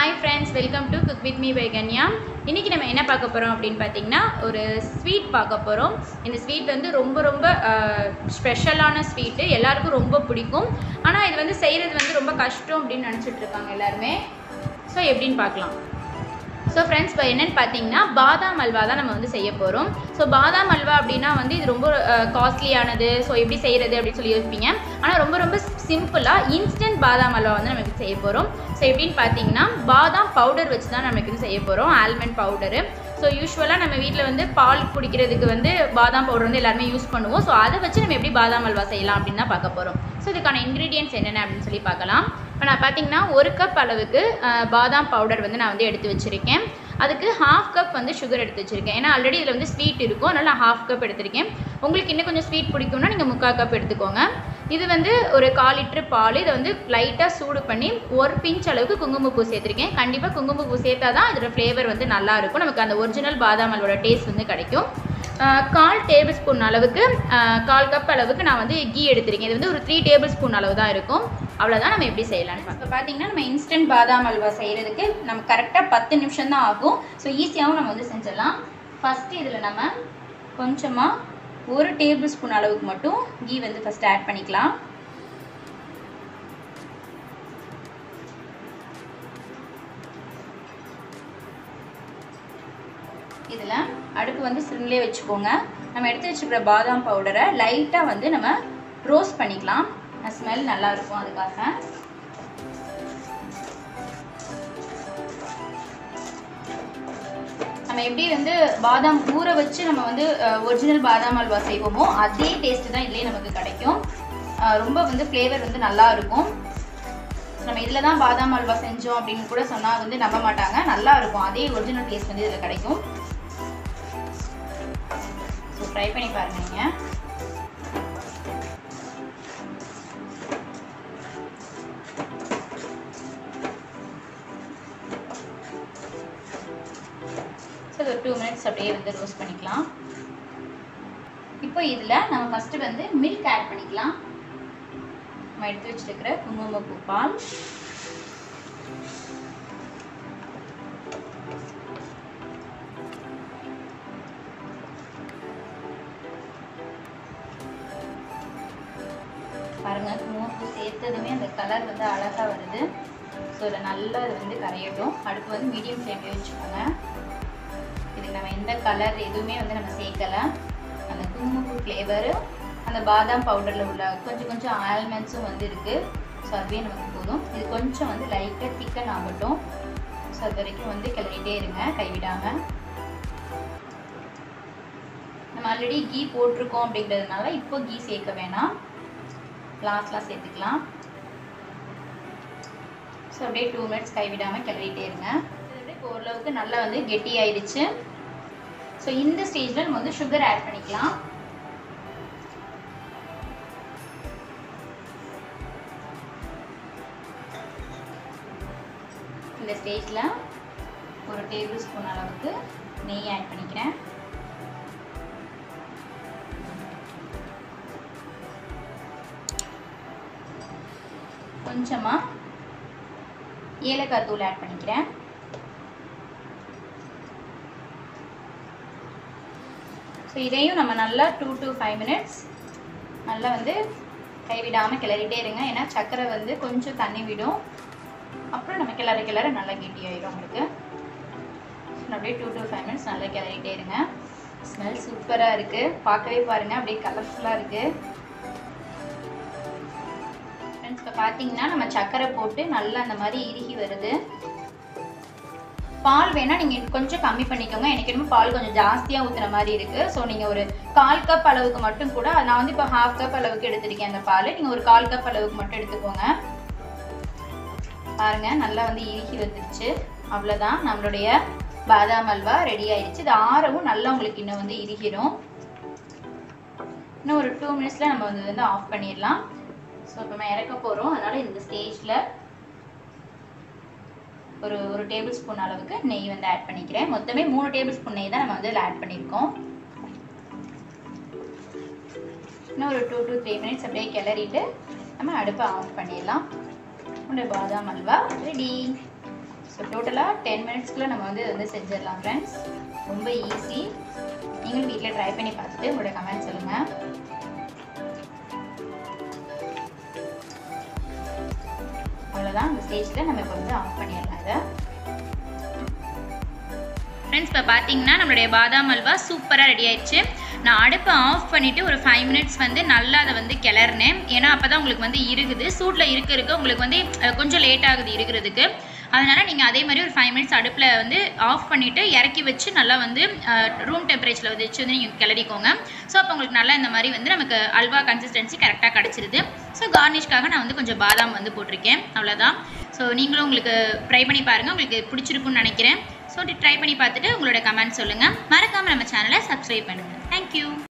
hi friends welcome to cook with me by Kanya இன்றைக்கி நம்ம என்ன பார்க்க போகிறோம் அப்படின்னு பார்த்தீங்கன்னா ஒரு ஸ்வீட் பார்க்க போகிறோம் இந்த ஸ்வீட் வந்து ரொம்ப ரொம்ப ஸ்பெஷலான ஸ்வீட்டு எல்லாருக்கும் ரொம்ப பிடிக்கும் ஆனால் இது வந்து செய்கிறது வந்து ரொம்ப கஷ்டம் அப்படின்னு நினச்சிட்டு இருக்காங்க எல்லாருமே ஸோ எப்படின்னு பார்க்கலாம் ஸோ ஃப்ரெண்ட்ஸ் இப்போ என்னென்னு பார்த்தீங்கன்னா பாதாம் அல்வா தான் நம்ம வந்து செய்ய போகிறோம் ஸோ பாதாம் அல்வா அப்படின்னா வந்து இது ரொம்ப காஸ்ட்லியானது ஸோ எப்படி செய்கிறது அப்படின்னு சொல்லி யோசிப்பீங்க ஆனால் ரொம்ப ரொம்ப சிம்பிளாக இன்ஸ்டன்ட் பாதாம் அல்வா வந்து நமக்கு செய்ய போகிறோம் ஸோ எப்படின்னு பார்த்தீங்கன்னா பாதாம் பவுடர் வச்சு தான் நமக்கு இது செய்ய போகிறோம் ஆல்மண்ட் பவுடரு ஸோ யூஸ்வலாக நம்ம வீட்டில் வந்து பால் குடிக்கிறதுக்கு வந்து பாதாம் பவுடர் வந்து எல்லாருமே யூஸ் பண்ணுவோம் ஸோ அதை வச்சு நம்ம எப்படி பாதாம் அல்வா செய்யலாம் அப்படின்னு தான் பார்க்க போகிறோம் ஸோ இதுக்கான இன்க்ரீடியன்ஸ் என்னென்ன அப்படின்னு சொல்லி பார்க்கலாம் இப்போ நான் பார்த்தீங்கன்னா ஒரு கப் அளவுக்கு அஹ், பாதாம் பவுடர் வந்து நான் வந்து எடுத்து வச்சுருக்கேன் அதுக்கு ஹாஃப் கப் வந்து சுகர் எடுத்து வச்சுருக்கேன் ஏன்னா ஆல்ரெடி இதில் வந்து ஸ்வீட் இருக்கும் அதனால் நான் ஹாஃப் கப் எடுத்திருக்கேன் உங்களுக்கு இன்னும் கொஞ்சம் ஸ்வீட் பிடிக்கும்னா நீங்கள் முக்கால் கப் எடுத்துக்கோங்க இது வந்து ஒரு கால் லிட்டர் பால் இதை வந்து லைட்டாக சூடு பண்ணி ஒரு பிஞ்ச் அளவுக்கு குங்குமப்பூ சேர்த்துருக்கேன் கண்டிப்பாக குங்குமப்பூ சேர்த்தா தான் அதோட ஃப்ளேவர் வந்து நல்லா இருக்கும் நமக்கு அந்த ஒரிஜினல் பாதாம் அல்வோட டேஸ்ட் வந்து கிடைக்கும் ஆஹ் கால் டேபிள் ஸ்பூன் அளவுக்கு ஆஹ் கால் கப் அளவுக்கு நான் வந்து கீ எடுத்திருக்கேன் இது வந்து ஒரு த்ரீ டேபிள் ஸ்பூன் அளவு தான் இருக்கும் அவ்வளோதான் நம்ம எப்படி செய்யலாம்னு இப்போ பார்த்தீங்கன்னா நம்ம இன்ஸ்டன்ட் பாதாம் அல்வா செய்கிறதுக்கு நம்ம கரெக்டாக பத்து நிமிஷம் தான் ஆகும் ஸோ ஈஸியாகவும் நம்ம வந்து செஞ்சிடலாம் ஃபஸ்ட்டு இதில் நம்ம கொஞ்சமாக ஒரு டேபிள் ஸ்பூன் அளவுக்கு மட்டும் கீ வந்து ஃபஸ்ட் ஆட் பண்ணிக்கலாம் இதில் அடுப்பு வந்து சிம்லேயே வச்சுக்கோங்க நம்ம எடுத்து வச்சுக்கிற பாதாம் பவுடரை லைட்டாக வந்து நம்ம ரோஸ்ட் பண்ணிக்கலாம் ஸ்மெல் நல்லா இருக்கும் அதுக்காக நம்ம எப்படி வந்து பாதாம் ஊற வச்சு நம்ம வந்து ஒரிஜினல் பாதாம் அல்வா செய்வோமோ அதே டேஸ்ட் தான் இதுலேயே நமக்கு கிடைக்கும் அஹ் ரொம்ப வந்து ஃப்ளேவர் வந்து நல்லா இருக்கும் நம்ம இதில் தான் பாதாம் அல்வா செஞ்சோம் அப்படின்னு கூட சொன்னால் வந்து நம்ப மாட்டாங்க நல்லா இருக்கும் அதே ஒரிஜினல் டேஸ்ட் வந்து இதில் கிடைக்கும் ஸோ ட்ரை பண்ணி பாருங்க நீங்கள் ஸோ ஒரு டூ மினிட்ஸ் அப்படியே வந்து ரோஸ்ட் பண்ணிக்கலாம் இப்போ இதில் நம்ம ஃபஸ்ட்டு வந்து மில்க் ஆட் பண்ணிக்கலாம் நம்ம எடுத்து வச்சிருக்கிற குங்குமப்பூ பால் பாருங்க குங்குமப்பூ சேர்த்ததுமே அந்த கலர் வந்து அழகாக வருது ஸோ இதில் நல்லா இது வந்து கரையட்டும் அடுப்பு வந்து மீடியம் ஃப்ளேம்லேயே வச்சுக்கோங்க இதுக்கு நம்ம எந்த கலர் எதுவுமே வந்து நம்ம சேர்க்கலை அந்த குங்குமப்பூ ஃப்ளேவரு அந்த பாதாம் பவுடரில் உள்ள கொஞ்சம் கொஞ்சம் ஆல்மண்ட்ஸும் வந்து இருக்குது ஸோ அதுவே நமக்கு போதும் இது கொஞ்சம் வந்து லைட்டாக திக்கன் ஆகட்டும் ஸோ அது வரைக்கும் வந்து கிளறிட்டே இருங்க கைவிடாமல் நம்ம ஆல்ரெடி கீ போட்டிருக்கோம் அப்படிங்கிறதுனால இப்போ கீ சேர்க்க வேணாம் லாஸ்ட்லாம் சேர்த்துக்கலாம் ஸோ அப்படியே டூ மினிட்ஸ் கைவிடாமல் கிளறிட்டே இருங்க இது அப்படியே இப்போ ஓரளவுக்கு நல்லா வந்து கெட்டி ஆயிடுச்சு ஸோ இந்த ஸ்டேஜில் நம்ம வந்து சுகர் ஆட் பண்ணிக்கலாம் இந்த ஸ்டேஜில் ஒரு டேபிள் ஸ்பூன் அளவுக்கு நெய் ஆட் பண்ணிக்கிறேன் கொஞ்சமாக ஏலக்காய் தூள் ஆட் பண்ணிக்கிறேன் ஸோ இதையும் நம்ம நல்லா டூ டு ஃபைவ் மினிட்ஸ் நல்லா வந்து கைவிடாமல் கிளறிட்டே இருங்க ஏன்னா சர்க்கரை வந்து கொஞ்சம் தண்ணி விடும் அப்புறம் நம்ம கிளற கிளற நல்லா கெட்டியாயிடும் உங்களுக்கு ஸோ அப்படியே டூ டு ஃபைவ் மினிட்ஸ் நல்லா கிளறிட்டே இருங்க ஸ்மெல் சூப்பராக இருக்குது பார்க்கவே பாருங்கள் அப்படியே கலர்ஃபுல்லாக இருக்குது ஃப்ரெண்ட்ஸ் இப்போ பார்த்தீங்கன்னா நம்ம சர்க்கரை போட்டு நல்லா அந்த மாதிரி இறுகி வருது பால் வேணால் நீங்கள் கொஞ்சம் கம்மி பண்ணிக்கோங்க எனக்கு என்னமோ பால் கொஞ்சம் ஜாஸ்தியாக ஊற்றுற மாதிரி இருக்குது ஸோ நீங்கள் ஒரு கால் கப் அளவுக்கு மட்டும் கூட நான் வந்து இப்போ ஹாஃப் கப் அளவுக்கு எடுத்திருக்கேன் அந்த பால் நீங்கள் ஒரு கால் கப் அளவுக்கு மட்டும் எடுத்துக்கோங்க பாருங்க நல்லா வந்து இறுகி வந்துருச்சு அவ்வளோதான் நம்மளுடைய பாதாம் அல்வா ரெடி ஆயிடுச்சு இது ஆறவும் நல்லா உங்களுக்கு இன்னும் வந்து இறுகிடும் இன்னும் ஒரு டூ மினிட்ஸில் நம்ம வந்து வந்து ஆஃப் பண்ணிடலாம் ஸோ இப்போ நம்ம இறக்க போகிறோம் அதனால் இந்த ஸ்டேஜில் ஒரு ஒரு டேபிள் ஸ்பூன் அளவுக்கு நெய் வந்து ஆட் பண்ணிக்கிறேன் மொத்தமே மூணு டேபிள் ஸ்பூன் நெய் தான் நம்ம வந்து இதில் ஆட் பண்ணியிருக்கோம் இன்னும் ஒரு டூ டு த்ரீ மினிட்ஸ் அப்படியே கிளறிட்டு நம்ம அடுப்பை ஆஃப் பண்ணிடலாம் உங்களுடைய பாதாம் அல்வா ரெடி ஸோ டோட்டலாக டென் மினிட்ஸ்க்குள்ளே நம்ம வந்து இதை வந்து செஞ்சிடலாம் ஃப்ரெண்ட்ஸ் ரொம்ப ஈஸி நீங்களும் வீட்டில் ட்ரை பண்ணி பார்த்துட்டு உங்களோட கமெண்ட் சொல்லுங்கள் அவ்வளோதான் இந்த ஸ்டேஜில் நம்ம இப்போ வந்து ஆஃப் பண்ணிடலாம் இதை ஃப்ரெண்ட்ஸ் இப்போ பார்த்தீங்கன்னா நம்மளுடைய பாதாம் அல்வா சூப்பராக ரெடி ஆயிடுச்சு நான் அடுப்பை ஆஃப் பண்ணிவிட்டு ஒரு ஃபைவ் மினிட்ஸ் வந்து நல்லா அதை வந்து கிளறினேன் ஏன்னா அப்போ தான் உங்களுக்கு வந்து இருக்குது சூட்டில் இருக்க இருக்க உங்களுக்கு வந்து அஹ், கொஞ்சம் லேட் ஆகுது இருக்கிறதுக்கு அதனால் நீங்கள் அதே மாதிரி ஒரு ஃபைவ் மினிட்ஸ் அடுப்பில் வந்து ஆஃப் பண்ணிவிட்டு இறக்கி வச்சு நல்லா வந்து ரூம் டெம்பரேச்சரில் வந்து வச்சு வந்து நீங்கள் கிளறிக்கோங்க ஸோ அப்போ உங்களுக்கு நல்லா இந்த மாதிரி வந்து நமக்கு அல்வா கன்சிஸ்டன்சி கரெக்டாக கிடச்சிருது ஸோ கார்னிஷ்காக நான் வந்து கொஞ்சம் பாதாம் வந்து போட்டிருக்கேன் அவ்வளோதான் ஸோ நீங்களும் உங்களுக்கு ட்ரை பண்ணி பாருங்கள் உங்களுக்கு பிடிச்சிருக்குன்னு நினைக்கிறேன் ஸோ ட்ரை பண்ணி பார்த்துட்டு உங்களோட கமெண்ட் சொல்லுங்கள் மறக்காமல் நம்ம சேனலை சப்ஸ்கிரைப் பண்ணுங்கள் தேங்க்யூ